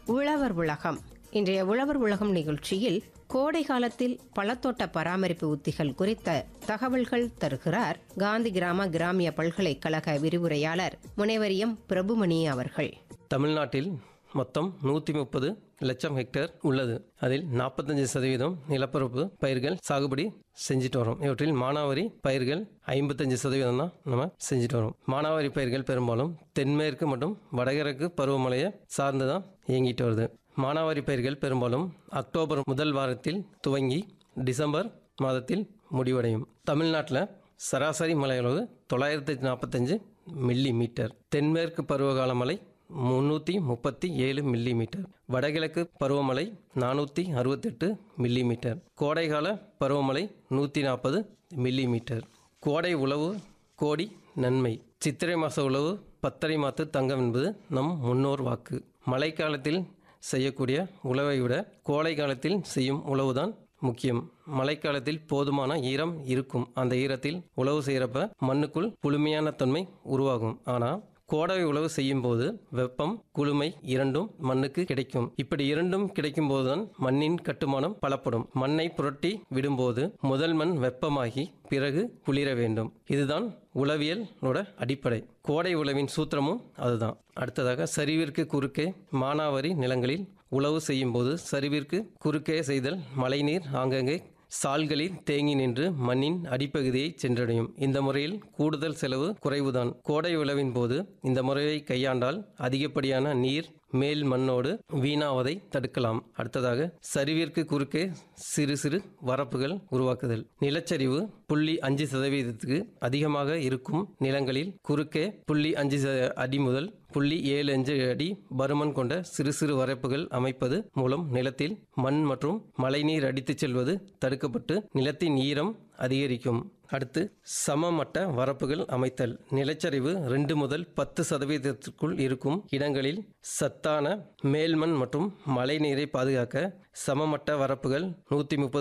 உழவர் உலகம் இன்றைய உழவர் உலகம் நிகழ்ச்சியில் கோடை காலத்தில் பழத்தோட்ட பராமரிப்பு உத்திகள் குறித்த தகவல்கள் தருகிறார் காந்தி கிராம கிராமிய பல்கலைக்கழக விரிவுரையாளர் முனைவர் எம் பிரபுமணி அவர்கள் தமிழ்நாட்டில் மொத்தம் நூற்றி முப்பது லட்சம் ஹெக்டேர் உள்ளது அதில் நாற்பத்தஞ்சு சதவீதம் நிலப்பரப்பு பயிர்கள் சாகுபடி செஞ்சுட்டு வரோம் இவற்றில் மானாவாரி பயிர்கள் ஐம்பத்தஞ்சு சதவீதம் தான் நம்ம செஞ்சுட்டு வரோம் மானாவாரி பயிர்கள் பெரும்பாலும் தென்மேற்கு மற்றும் வடகிழக்கு பருவமழையை சார்ந்து தான் இயங்கிட்டு வருது மானாவாரி பயிர்கள் பெரும்பாலும் அக்டோபர் முதல் வாரத்தில் துவங்கி டிசம்பர் மாதத்தில் முடிவடையும் தமிழ்நாட்டில் சராசரி மழையளவு தொள்ளாயிரத்தி நாற்பத்தஞ்சு மில்லி மீட்டர் தென்மேற்கு பருவகால மழை முந்நூற்றி முப்பத்தி ஏழு மில்லி மீட்டர் வடகிழக்கு பருவமழை நானூற்றி அறுபத்தெட்டு மில்லி மீட்டர் கோடைகால பருவமழை நூற்றி நாற்பது மில்லி மீட்டர் கோடை உழவு கோடி நன்மை சித்திரை மாத உழவு பத்தரை மாத்து தங்கம் என்பது நம் முன்னோர் வாக்கு மழைக்காலத்தில் செய்யக்கூடிய உழவை விட கோடை காலத்தில் செய்யும் உழவுதான் முக்கியம் மழைக்காலத்தில் போதுமான ஈரம் இருக்கும் அந்த ஈரத்தில் உழவு செய்கிறப்ப மண்ணுக்குள் புழுமையான தன்மை உருவாகும் ஆனால் கோடை உழவு செய்யும் போது வெப்பம் குளுமை இரண்டும் மண்ணுக்கு கிடைக்கும் இப்படி இரண்டும் கிடைக்கும் போதுதான் மண்ணின் கட்டுமானம் பலப்படும் மண்ணை புரட்டி விடும்போது முதல் மண் வெப்பமாகி பிறகு குளிர வேண்டும் இதுதான் உளவியலோட அடிப்படை கோடை உழவின் சூத்திரமும் அதுதான் அடுத்ததாக சரிவிற்கு குறுக்கே மானாவாரி நிலங்களில் உழவு செய்யும் போது சரிவிற்கு குறுக்கே செய்தல் மழைநீர் ஆங்கங்கே சால்களில் தேங்கி நின்று மண்ணின் அடிப்பகுதியை சென்றடையும் இந்த முறையில் கூடுதல் செலவு குறைவுதான் கோடை உழவின் போது இந்த முறையை கையாண்டால் அதிகப்படியான நீர் மேல் மண்ணோடு வீணாவதை தடுக்கலாம் அடுத்ததாக சரிவிற்கு குறுக்கே சிறு சிறு வரப்புகள் உருவாக்குதல் நிலச்சரிவு புள்ளி அஞ்சு சதவீதத்துக்கு அதிகமாக இருக்கும் நிலங்களில் குறுக்கே புள்ளி அஞ்சு ச- அடி முதல் புள்ளி ஏழு அஞ்சு அடி பருமன் கொண்ட சிறு சிறு வரப்புகள் அமைப்பது மூலம் நிலத்தில் மண் மற்றும் மழைநீர் அடித்துச் செல்வது தடுக்கப்பட்டு நிலத்தின் ஈரம் அதிகரிக்கும் அடுத்து சமமட்ட வரப்புகள் அமைத்தல் நிலச்சரிவு ரெண்டு முதல் பத்து சதவீதத்திற்குள் இருக்கும் இடங்களில் சத்தான மேல்மண் மற்றும் மழைநீரை பாதுகாக்க சமமட்ட வரப்புகள் நூற்றி முப்பது